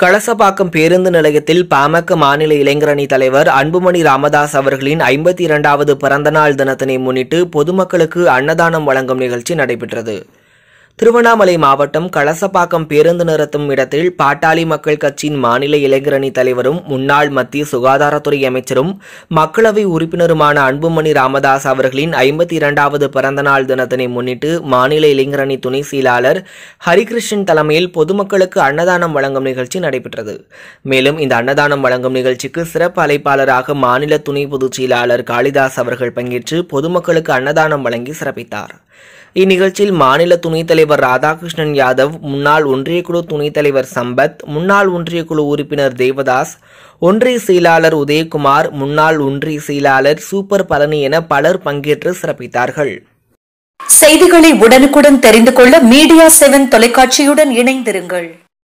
கலசப்பாக்கம் பேருந்து நிலையத்தில் பாமக மாநில இளைஞரணி தலைவர் அன்புமணி ராமதாஸ் அவர்களின் ஐம்பத்தி இரண்டாவது பிறந்தநாள் தினத்தினை முன்னிட்டு பொதுமக்களுக்கு அன்னதானம் வழங்கும் நிகழ்ச்சி நடைபெற்றது திருவண்ணாமலை மாவட்டம் கலசப்பாக்கம் பேருந்து நிறுத்தும் இடத்தில் பாட்டாளி மக்கள் கட்சியின் மாநில இளைஞரணி தலைவரும் முன்னாள் மத்திய சுகாதாரத்துறை அமைச்சரும் மக்களவை உறுப்பினருமான அன்புமணி ராமதாஸ் அவர்களின் ஐம்பத்தி இரண்டாவது பிறந்தநாள் தினத்தினை முன்னிட்டு மாநில இளைஞரணி துணை செயலாளர் ஹரிகிருஷ்ணன் தலைமையில் பொதுமக்களுக்கு அன்னதானம் வழங்கும் நிகழ்ச்சி நடைபெற்றது மேலும் இந்த அன்னதானம் வழங்கும் நிகழ்ச்சிக்கு சிறப்பு அழைப்பாளராக மாநில துணை பொதுச் செயலாளர் காளிதாஸ் அவர்கள் பங்கேற்று பொதுமக்களுக்கு அன்னதானம் வழங்கி சிறப்பித்தார் இந்நிகழ்ச்சியில் மாநில துணைத் தலைவர் ராதாகிருஷ்ணன் யாதவ் முன்னாள் ஒன்றிய குழு துணைத் தலைவர் சம்பத் முன்னாள் ஒன்றிய குழு உறுப்பினர் தேவதாஸ் ஒன்றிய செயலாளர் உதயகுமார் முன்னாள் ஒன்றிய செயலாளர் சூப்பர் பழனி என பலர் பங்கேற்று சிறப்பித்தார்கள் செய்திகளை உடனுக்குடன் தெரிந்து கொள்ள மீடியா செவன் தொலைக்காட்சியுடன் இணைந்திருங்கள்